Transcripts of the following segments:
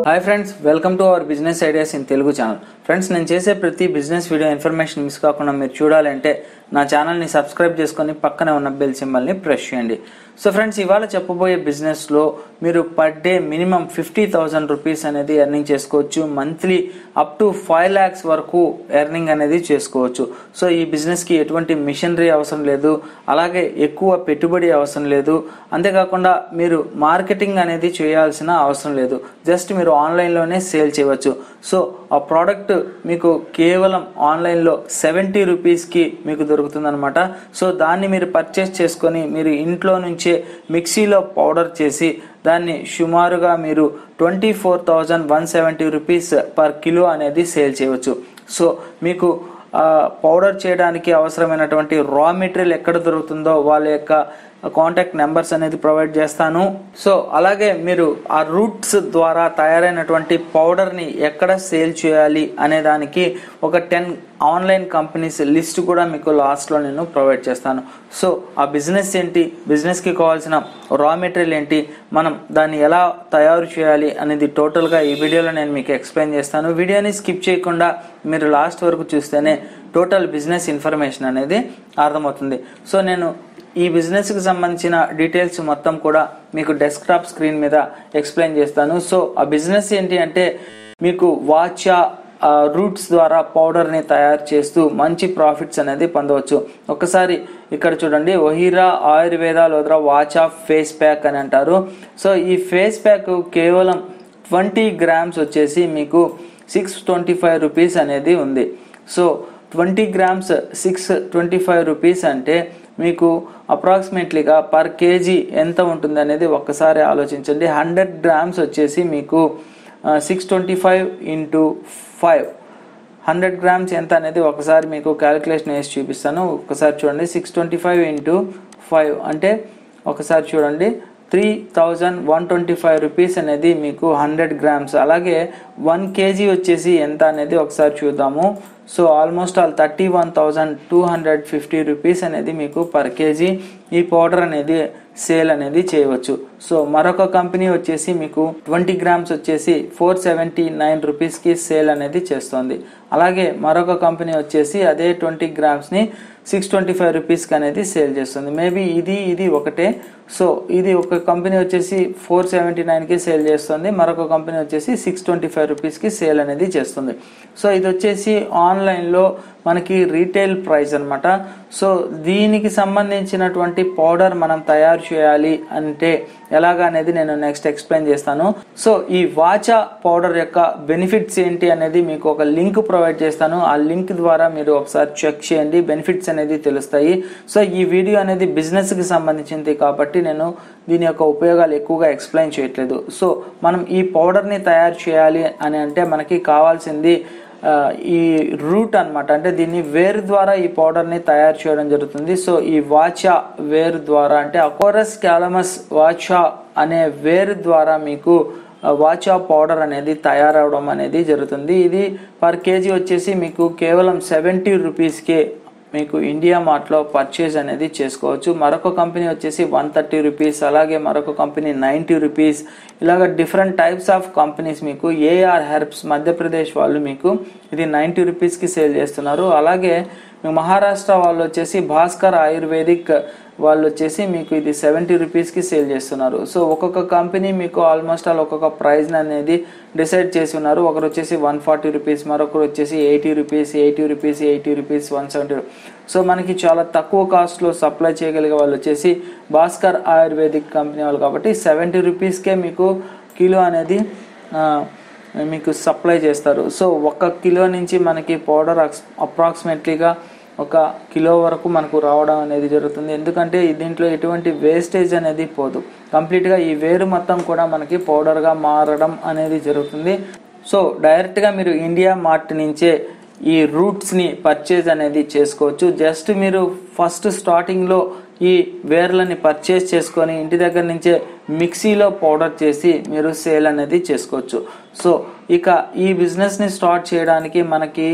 hi friends welcome to our business ideas in Telugu channel friends నేను చేసే ప్రతి business video information miss కాకుండా మీరు చూడాలంటే నా ఛానల్ని సబ్స్క్రైబ్ చేసుకొని పక్కనే ఉన్న బెల్ సింబల్ని ప్రెస్ చేయండి సో ఫ్రెండ్స్ ఇవాళ చెప్పబోయే బిజినెస్లో మీరు per day minimum fifty thousand rupees అనేది ఎర్నింగ్ చేసుకోవచ్చు monthly up to five lakhs వరకు ఎర్నింగ్ అనేది చేసుకోవచ్చు సో ఈ బిజినెస్కి ఎటువంటి మిషనరీ అవసరం లేదు అలాగే ఎక్కువ పెట్టుబడి అవసరం లేదు అంతేకాకుండా మీరు మార్కెటింగ్ అనేది చేయాల్సిన అవసరం లేదు జస్ట్ మీరు ఆన్లైన్లోనే సేల్ చేయవచ్చు సో ఆ ప్రోడక్ట్ మీకు కేవలం ఆన్లైన్లో సెవెంటీ రూపీస్కి మీకు దొరుకుతుందన్నమాట సో దాన్ని మీరు పర్చేస్ చేసుకొని మీరు ఇంట్లో నుంచే మిక్సీలో పౌడర్ చేసి దాన్ని సుమారుగా మీరు twenty four thousand one seventy rupees per kilo అనేది సేల్ చేయవచ్చు సో మీకు ఆ, పౌడర్ చేయడానికి అవసరమైనటువంటి రా మెటీరియల్ ఎక్కడ దొరుకుతుందో వాళ్ళ యొక్క కాంటాక్ట్ నెంబర్స్ అనేది ప్రొవైడ్ చేస్తాను సో అలాగే మీరు ఆ రూట్స్ ద్వారా తయారైనటువంటి పౌడర్ని ఎక్కడ సేల్ చేయాలి అనే దానికి ఒక టెన్ ఆన్లైన్ కంపెనీస్ లిస్ట్ కూడా మీకు లాస్ట్లో నేను ప్రొవైడ్ చేస్తాను సో ఆ బిజినెస్ ఏంటి బిజినెస్కి కావాల్సిన రా మెటీరియల్ ఏంటి మనం దాన్ని ఎలా తయారు చేయాలి అనేది టోటల్గా ఈ వీడియోలో నేను మీకు ఎక్స్ప్లెయిన్ చేస్తాను వీడియోని స్కిప్ చేయకుండా మీరు లాస్ట్ వరకు చూస్తేనే టోటల్ బిజినెస్ ఇన్ఫర్మేషన్ అనేది అర్థమవుతుంది సో నేను ఈ బిజినెస్కి సంబంధించిన డీటెయిల్స్ మొత్తం కూడా మీకు డెస్క్టాప్ స్క్రీన్ మీద ఎక్స్ప్లెయిన్ చేస్తాను సో ఆ బిజినెస్ ఏంటి అంటే మీకు వాచా రూట్స్ ద్వారా పౌడర్ని తయారు చేస్తూ మంచి ప్రాఫిట్స్ అనేది పొందవచ్చు ఒకసారి ఇక్కడ చూడండి ఒహిరా ఆయుర్వేద లోద్రా వాచా ఫేస్ ప్యాక్ అని అంటారు సో ఈ ఫేస్ ప్యాక్ కేవలం ట్వంటీ గ్రామ్స్ వచ్చేసి మీకు సిక్స్ ట్వంటీ ఫైవ్ రూపీస్ అనేది ఉంది so twenty grams six twenty five rupees అంటే మీకు అప్రాక్సిమేట్లీగా పర్ కేజీ ఎంత ఉంటుంది అనేది ఒక్కసారి ఆలోచించండి హండ్రెడ్ గ్రామ్స్ వచ్చేసి మీకు six twenty five into five hundred grams ఎంత అనేది ఒకసారి మీకు క్యాలిక్యులేషన్ వేసి చూపిస్తాను ఒకసారి చూడండి six twenty five into five అంటే ఒకసారి చూడండి three thousand one twenty five rupees అనేది మీకు హండ్రెడ్ గ్రామ్స్ అలాగే వన్ కేజీ వచ్చేసి ఎంత అనేది ఒకసారి చూద్దాము so almost all thirty one thousand two hundred fifty rupees అనేది మీకు పర్ కేజీ ఈ పౌడర్ అనేది సేల్ అనేది చేయవచ్చు సో మరొక కంపెనీ వచ్చేసి మీకు ట్వంటీ గ్రామ్స్ వచ్చేసి ఫోర్ సెవెంటీ నైన్ రూపీస్కి సేల్ అనేది చేస్తుంది అలాగే మరొక కంపెనీ వచ్చేసి అదే ట్వంటీ గ్రామ్స్ని సిక్స్ ట్వంటీ ఫైవ్ రూపీస్కి అనేది సేల్ చేస్తుంది మేబీ ఇది ఇది ఒకటే సో ఇది ఒక కంపెనీ వచ్చేసి ఫోర్ సెవెంటీ నైన్కి సేల్ చేస్తుంది మరొక కంపెనీ వచ్చేసి సిక్స్ ట్వంటీ ఫైవ్ రూపీస్కి సేల్ అనేది చేస్తుంది సో ఇది వచ్చేసి ఆన్లైన్లో మనకి రీటైల్ ప్రైస్ అనమాట సో దీనికి సంబంధించినటువంటి పౌడర్ మనం తయారు చేయాలి అంటే ఎలాగా అనేది నేను నెక్స్ట్ ఎక్స్ప్లెయిన్ చేస్తాను సో ఈ వాచా పౌడర్ యొక్క బెనిఫిట్స్ ఏంటి అనేది మీకు ఒక లింక్ ప్రొవైడ్ చేస్తాను ఆ లింక్ ద్వారా మీరు ఒకసారి చెక్ చేయండి బెనిఫిట్స్ అనేది తెలుస్తాయి సో ఈ వీడియో అనేది బిజినెస్కి సంబంధించింది కాబట్టి నేను దీని యొక్క ఉపయోగాలు ఎక్కువగా ఎక్స్ప్లెయిన్ చేయట్లేదు సో మనం ఈ పౌడర్ని తయారు చేయాలి అని అంటే మనకి కావాల్సింది ఆ, ఈ రూట్ అన్నమాట అంటే దీన్ని వేరు ద్వారా ఈ పౌడర్ని తయారు చేయడం జరుగుతుంది సో ఈ వాచా వేరు ద్వారా అంటే అకోరస్ క్యాలమస్ వాచా అనే వేరు ద్వారా మీకు ఆ, వాచా పౌడర్ అనేది తయారవడం అనేది జరుగుతుంది ఇది పర్ కేజీ వచ్చేసి మీకు కేవలం సెవెంటీ రూపీస్కే మీకు ఇండియా మార్ట్లో పర్చేజ్ అనేది చేసుకోవచ్చు మరొక కంపెనీ వచ్చేసి వన్ థర్టీ రూపీస్ అలాగే మరొక కంపెనీ నైంటీ రూపీస్ ఇలాగ డిఫరెంట్ టైప్స్ ఆఫ్ కంపెనీస్ మీకు ఏఆర్ హెర్బ్స్ మధ్యప్రదేశ్ వాళ్ళు మీకు ఇది నైంటీ రూపీస్కి సేల్ చేస్తున్నారు అలాగే మీకు మహారాష్ట్ర వాళ్ళు వచ్చేసి భాస్కర్ ఆయుర్వేదిక్ వాళ్ళు వచ్చేసి మీకు ఇది సెవెంటీ రూపీస్కి సేల్ చేస్తున్నారు సో ఒక్కొక్క కంపెనీ మీకు ఆల్మోస్ట్ ఆల్ ఒక్కొక్క ప్రైస్ అనేది డిసైడ్ చేసి ఉన్నారు ఒకరు వచ్చేసి వన్ ఫార్టీ రూపీస్ మరొకరు వచ్చేసి eighty rupees eighty rupees eighty rupees one seventy so మనకి చాలా తక్కువ కాస్ట్లో సప్లై చేయగలిగే వాళ్ళు వచ్చేసి భాస్కర్ ఆయుర్వేదిక్ కంపెనీ వాళ్ళు కాబట్టి సెవెంటీ రూపీస్కే మీకు కిలో అనేది ఆ, మీకు సప్లై చేస్తారు సో ఒక కిలో నుంచి మనకి పౌడర్ అప్రాక్సిమేట్లీగా ఒక కిలో వరకు మనకు రావడం అనేది జరుగుతుంది ఎందుకంటే దీంట్లో ఎటువంటి వేస్టేజ్ అనేది పోదు కంప్లీట్గా ఈ వేరు మొత్తం కూడా మనకి పౌడర్గా మారడం అనేది జరుగుతుంది సో డైరెక్ట్గా మీరు ఇండియా మార్ట్ నుంచే ఈ రూట్స్ని పర్చేజ్ అనేది చేసుకోవచ్చు జస్ట్ మీరు ఫస్ట్ స్టార్టింగ్లో ఈ వేర్లని పర్చేస్ చేసుకొని ఇంటి దగ్గర నుంచే మిక్సీలో పౌడర్ చేసి మీరు సేల్ అనేది చేసుకోవచ్చు సో ఇక ఈ బిజినెస్ని స్టార్ట్ చేయడానికి మనకి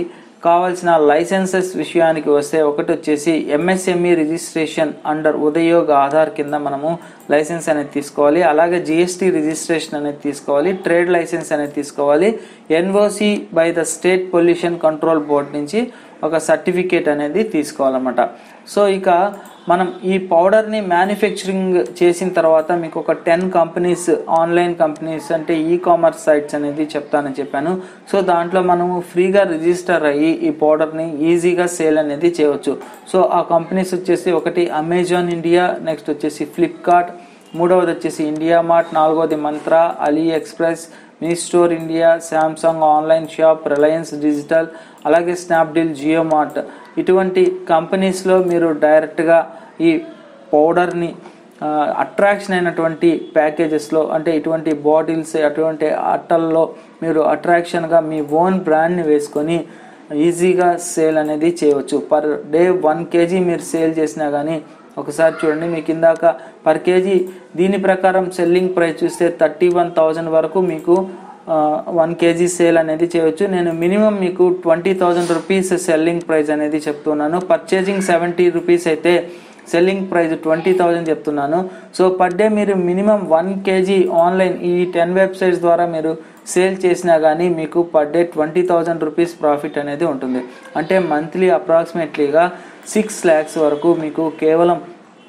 కావాల్సిన లైసెన్సెస్ విషయానికి వస్తే ఒకటి వచ్చేసి MSME registration under Udyog Aadhaar కింద మనము లైసెన్స్ అనేది తీసుకోవాలి అలాగే జిఎస్టీ రిజిస్ట్రేషన్ అనేది తీసుకోవాలి ట్రేడ్ లైసెన్స్ అనేది తీసుకోవాలి NOC by the state pollution control board నుంచి ఒక సర్టిఫికేట్ అనేది తీసుకోవాలన్నమాట సో ఇక మనం ఈ పౌడర్ని మ్యానుఫ్యాక్చరింగ్ చేసిన తర్వాత మీకు ఒక టెన్ కంపెనీస్ ఆన్లైన్ కంపెనీస్ అంటే ఈ కామర్స్ సైట్స్ అనేది చెప్తానని చెప్పాను సో దాంట్లో మనము ఫ్రీగా రిజిస్టర్ అయ్యి ఈ పౌడర్ని ఈజీగా సేల్ అనేది చేయవచ్చు సో ఆ కంపెనీస్ వచ్చేసి ఒకటి అమెజాన్ ఇండియా నెక్స్ట్ వచ్చేసి ఫ్లిప్కార్ట్ మూడవది వచ్చేసి ఇండియా మార్ట్ నాలుగవది Myntra AliExpress Mi store India Samsung online shop Reliance digital అలాగే స్నాప్డీల్ జియో మార్ట్ ఇటువంటి కంపెనీస్లో మీరు డైరెక్ట్గా ఈ పౌడర్ని అట్రాక్షన్ అయినటువంటి ప్యాకేజెస్లో అంటే ఇటువంటి బాటిల్స్ అటువంటి అట్టల్లో మీరు అట్రాక్షన్గా మీ ఓన్ బ్రాండ్ని వేసుకొని ఈజీగా సేల్ అనేది చేయవచ్చు పర్ డే వన్ కేజీ మీరు సేల్ చేసినా కానీ ఒకసారి చూడండి మీకు ఇందాక పర్ కేజీ దీని ప్రకారం సెల్లింగ్ ప్రైస్ చూస్తే థర్టీ వన్ థౌజండ్ వరకు మీకు వన్ కేజీ సేల్ అనేది చేయవచ్చు నేను మినిమం మీకు twenty thousand rupees selling price అనేది చెప్తున్నాను పర్చేజింగ్ సెవెంటీ రూపీస్ అయితే సెల్లింగ్ ప్రైస్ ట్వంటీ థౌజండ్ చెప్తున్నాను సో పర్ డే మీరు మినిమం వన్ కేజీ ఆన్లైన్ ఈ టెన్ వెబ్సైట్స్ ద్వారా మీరు సేల్ చేసినా కానీ మీకు per day twenty thousand rupees profit అనేది ఉంటుంది అంటే మంత్లీ అప్రాక్సిమేట్లీగా సిక్స్ ల్యాక్స్ వరకు మీకు కేవలం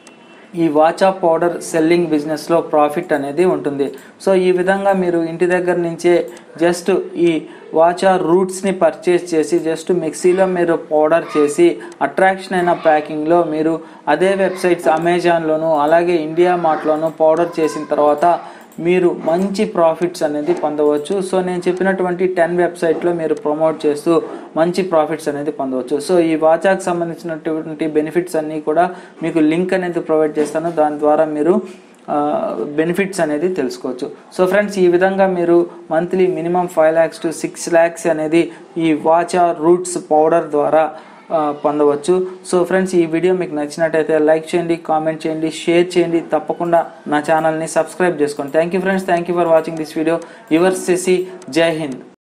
ఈ వాచా పౌడర్ సెల్లింగ్ బిజినెస్లో ప్రాఫిట్ అనేది ఉంటుంది సో ఈ విధంగా మీరు ఇంటి దగ్గర నుంచే జస్ట్ ఈ వాచా రూట్స్ని పర్చేస్ చేసి జస్ట్ మిక్సీలో మీరు పౌడర్ చేసి అట్రాక్షన్ అయిన ప్యాకింగ్లో మీరు అదే వెబ్సైట్స్ అమెజాన్లోను అలాగే ఇండియా మార్ట్లోను పౌడర్ చేసిన తర్వాత మీరు మంచి ప్రాఫిట్స్ అనేది పొందవచ్చు సో నేను చెప్పినటువంటి టెన్ వెబ్సైట్లో మీరు ప్రమోట్ చేస్తూ మంచి ప్రాఫిట్స్ అనేది పొందవచ్చు సో ఈ వాచాకి సంబంధించినటువంటి బెనిఫిట్స్ అన్నీ కూడా మీకు లింక్ అనేది ప్రొవైడ్ చేస్తాను దాని ద్వారా మీరు బెనిఫిట్స్ అనేది తెలుసుకోవచ్చు సో ఫ్రెండ్స్ ఈ విధంగా మీరు monthly minimum five lakhs to six lakhs అనేది ఈ వాచా రూట్స్ పౌడర్ ద్వారా ఆ, పొందవచ్చు సో ఫ్రెండ్స్ ఈ వీడియో మీకు నచ్చినట్టయితే లైక్ చేయండి కామెంట్ చేయండి షేర్ చేయండి తప్పకుండా నా ఛానల్ని సబ్స్క్రైబ్ చేసుకోండి thank you friends thank you for watching this video your సెసి జై హింద్